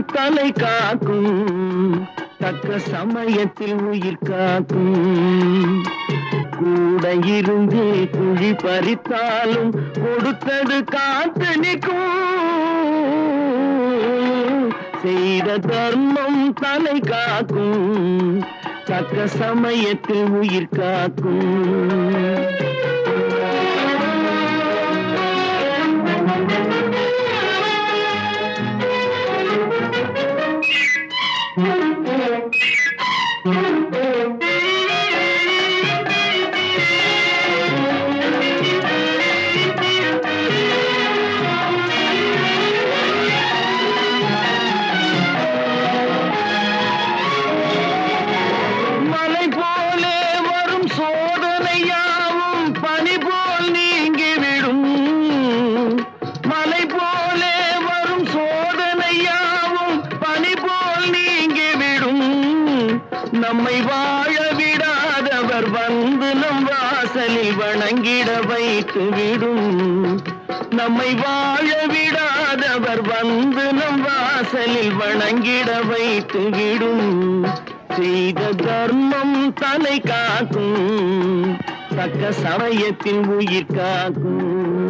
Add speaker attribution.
Speaker 1: தலை காக்கும் தக்க சமயத்தில் உயிர் காக்கும் கூட இருந்து குழி பறித்தாலும் கொடுத்தது காத்து நிற்கும் செய்த தர்மம் தலை காக்கும் தக்க சமயத்தில் உயிர் காக்கும் மலை போலே வரும் சோதனையாவும் பனி போல் நீங்கிவிடும் மலை போலே வரும் சோதனையாவும் பனி போல் நீங்கிவிடும் நம்மை வாழ விடாதவர் வந்து நம் வாசலில் வணங்கிட வைத்து விடும் நம்மை வாழ விடாதவர் வந்து நம் வாசலில் வணங்கிட வைத்து விடும் செய்த தர்மம் தலை காக்கும் தக்க சமயத்தில் உயிர் காக்கும்